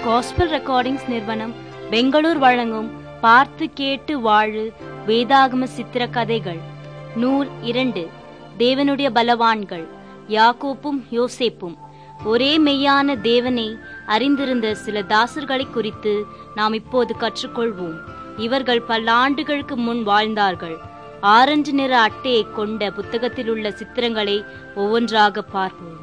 gospel recordings நிறுவனம் பெங்களூர் வழங்கும் பார்த்து கேட்டு வாழு வேதாகம சித்திர கதைகள் நூல் இரண்டு தேவனுடைய பலவான்கள் யாக்கோப்பும் யோசேப்பும் ஒரே மெய்யான தேவனை அறிந்திருந்த சில தாசர்களை குறித்து நாம் இப்போது கற்றுக்கொள்வோம் இவர்கள் பல ஆண்டுகளுக்கு முன் வாழ்ந்தார்கள் ஆரஞ்சு நிற அட்டையை கொண்ட புத்தகத்தில் உள்ள சித்திரங்களை ஒவ்வொன்றாக பார்ப்போம்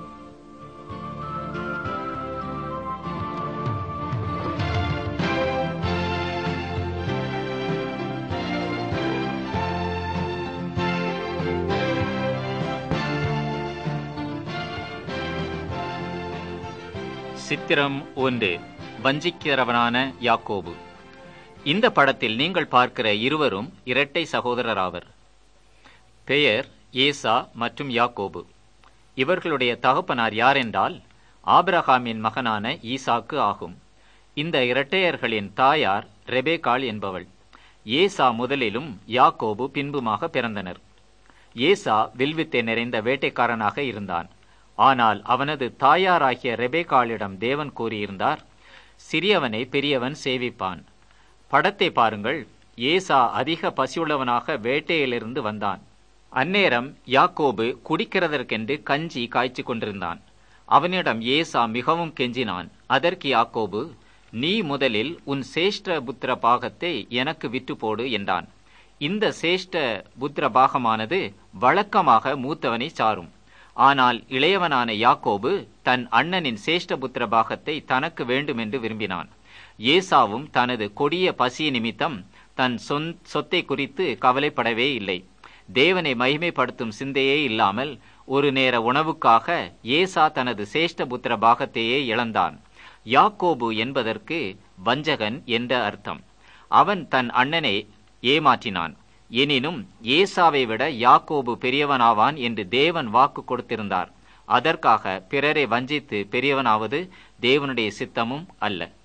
சித்திரம் ஒன்று வஞ்சிக்கிறவனான யாக்கோபு இந்த படத்தில் நீங்கள் பார்க்கிற இருவரும் இரட்டை சகோதரர் ஆவர் பெயர் ஏசா மற்றும் யாக்கோபு இவர்களுடைய தகப்பனார் யாரென்றால் ஆபிரகாமின் மகனான ஈசாக்கு ஆகும் இந்த இரட்டையர்களின் தாயார் ரெபேகாள் என்பவள் ஏசா முதலிலும் யாக்கோபு பின்புமாக பிறந்தனர் ஏசா வில்வித்தை நிறைந்த வேட்டைக்காரனாக இருந்தான் ஆனால் அவனது தாயாராகிய ரெபேகாளிடம் தேவன் கூறியிருந்தார் சிறியவனை பெரியவன் சேவிப்பான் படத்தை பாருங்கள் ஏசா அதிக பசியுள்ளவனாக வேட்டையிலிருந்து வந்தான் அந்நேரம் யாக்கோபு குடிக்கிறதற்கென்று கஞ்சி காய்ச்சி கொண்டிருந்தான் அவனிடம் ஏசா மிகவும் கெஞ்சினான் அதற்கு யாக்கோபு நீ முதலில் உன் சேஷ்ட புத்திர பாகத்தை எனக்கு விட்டு போடு என்றான் இந்த சேஷ்ட புத்திர பாகமானது வழக்கமாக மூத்தவனை சாரும் ஆனால் இளையவனான யாக்கோபு தன் அண்ணனின் சேஷ்டபுத்திர பாகத்தை தனக்கு வேண்டுமென்று விரும்பினான் ஏசாவும் தனது கொடிய பசி நிமித்தம் தன் சொத்தை குறித்து கவலைப்படவே இல்லை தேவனை மகிமைப்படுத்தும் சிந்தையே இல்லாமல் ஒரு நேர உணவுக்காக ஏசா தனது சேஷ்டபுத்திர பாகத்தையே இழந்தான் யாக்கோபு என்பதற்கு வஞ்சகன் என்ற அர்த்தம் அவன் தன் அண்ணனை ஏமாற்றினான் எனினும் ஏசாவை விட யாக்கோபு பெரியவனாவான் என்று தேவன் வாக்கு கொடுத்திருந்தார் அதற்காக பிறரை வஞ்சித்து பெரியவனாவது தேவனுடைய சித்தமும் அல்ல